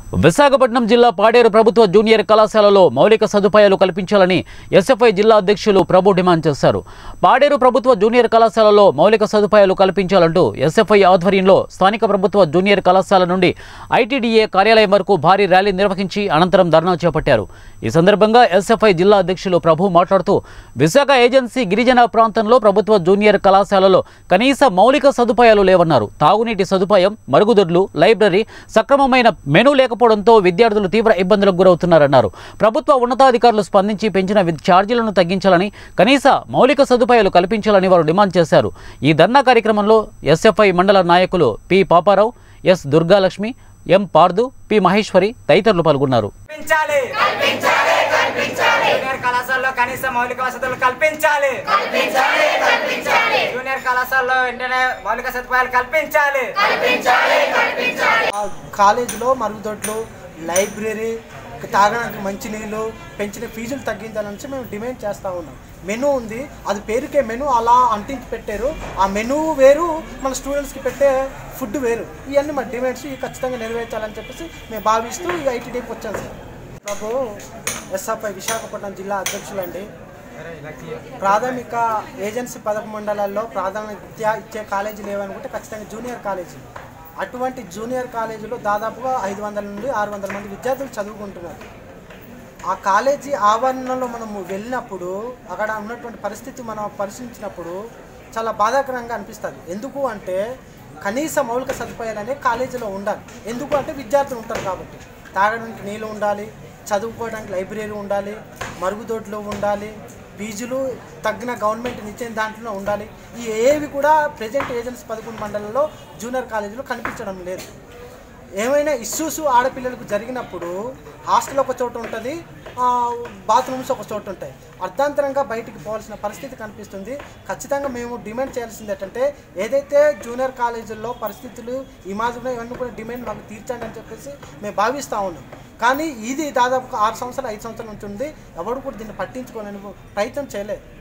విశాఖపట్నం జిల్లా పాడేరు ప్రభుత్వ జూనియర్ కళాశాలలో మౌలిక సదుపాయాలు కల్పించాలని ఎస్ఎఫ్ఐ జిల్లా అధ్యక్షులు ప్రభు డిమాండ్ చేశారు పాడేరు ప్రభుత్వ జూనియర్ కళాశాలలో మౌలిక సదుపాయాలు కల్పించాలంటూ ఎస్ఎఫ్ఐ ఆధ్వర్యంలో స్థానిక ప్రభుత్వ జూనియర్ కళాశాల నుండి ఐటీడీఏ కార్యాలయం వరకు భారీ ర్యాలీ నిర్వహించి అనంతరం ధర్నా చేపట్టారు ఈ సందర్భంగా ఎస్ఎఫ్ఐ జిల్లా అధ్యక్షులు ప్రభు మాట్లాడుతూ విశాఖ ఏజెన్సీ గిరిజన ప్రాంతంలో ప్రభుత్వ జూనియర్ కళాశాలలో కనీస మౌలిక సదుపాయాలు లేవన్నారు తాగునీటి సదుపాయం మరుగుదొడ్లు లైబ్రరీ సక్రమమైన మెనూ లేకపోవడంతో విద్యార్థులు తీవ్ర ఇబ్బందులకు గురవుతున్నారన్నారు ప్రభుత్వ ఉన్నతాధికారులు స్పందించి పెంచిన విద్ ఛార్జీలను తగ్గించాలని కనీస మౌలిక సదుపాయాలు కల్పించాలని వారు డిమాండ్ చేశారు ఈ ధర్నా కార్యక్రమంలో ఎస్ఎఫ్ఐ మండల నాయకులు P Paparao S Durgalakshmi M Pardhu P Maheswari తదితరులు పాల్గొన్నారు కల్పించాలి జూనియర్ కళాశాలలో కనీస మౌలిక వసతులు కల్పించాలి జూనియర్ కళాశాలలో వెంటనే మౌలిక సదుపాయాలు కల్పించాలి ఆ కాలేజీలో మరుగుదొడ్లు లైబ్రరీ తాగడానికి మంచినీళ్ళు పెంచిన ఫీజులు తగ్గించాలని మేము డిమాండ్ చేస్తూ ఉన్నాం మెనూ ఉంది అది పేరుకే మెనూ అలా అంటించి పెట్టారు ఆ మెనూ వేరు మన స్టూడెంట్స్కి పెట్టే ఫుడ్ వేరు ఇవన్నీ మా డిమాండ్స్ ఇవి ఖచ్చితంగా నెరవేర్చాలని చెప్పేసి మేము భావిస్తూ ఈ ఐటీడీకి వచ్చాం సార్ బాబు ఎస్ఎఫ్ఐ విశాఖపట్నం జిల్లా అధ్యక్షులండి ప్రాథమిక ఏజెన్సీ పదకొండు మండలాల్లో ప్రాథమిక విద్య ఇచ్చే కాలేజీ లేవనుకుంటే ఖచ్చితంగా జూనియర్ కాలేజీ అటువంటి జూనియర్ కాలేజీలో దాదాపుగా ఐదు వందల నుండి ఆరు వందల మంది విద్యార్థులు చదువుకుంటున్నారు ఆ కాలేజీ ఆవరణలో మనము వెళ్ళినప్పుడు అక్కడ ఉన్నటువంటి పరిస్థితి మనం పరిశీలించినప్పుడు చాలా బాధాకరంగా అనిపిస్తుంది ఎందుకు అంటే కనీస మౌలిక సదుపాయాలు అనేవి కాలేజీలో ఉండాలి ఎందుకు అంటే విద్యార్థులు ఉంటారు కాబట్టి తాగడానికి నీళ్ళు ఉండాలి చదువుకోవడానికి లైబ్రరీ ఉండాలి మరుగుదొడ్లు ఉండాలి ఫీజులు తగ్గిన గవర్నమెంట్ ఇచ్చే దాంట్లో ఉండాలి ఈ ఏవి కూడా ప్రజెంట్ ఏజెన్సీ పదకొండు మండలంలో జూనియర్ కాలేజీలో కనిపించడం లేదు ఏమైనా ఇష్యూస్ ఆడపిల్లలకు జరిగినప్పుడు హాస్టల్ ఒక చోట ఉంటుంది బాత్రూమ్స్ ఒక చోట ఉంటాయి అర్ధాంతరంగా బయటికి పోవాల్సిన పరిస్థితి కనిపిస్తుంది ఖచ్చితంగా మేము డిమాండ్ చేయాల్సింది ఏంటంటే ఏదైతే జూనియర్ కాలేజీల్లో పరిస్థితులు ఈ మాసంలో ఇవన్నీ కూడా డిమాండ్ మాకు తీర్చండి అని చెప్పేసి మేము భావిస్తూ ఉన్నాం కానీ ఇది దాదాపు ఆరు సంవత్సరాలు ఐదు సంవత్సరాల నుంచి ఉంది ఎవరు కూడా దీన్ని పట్టించుకోలేని ప్రయత్నం చేయలేదు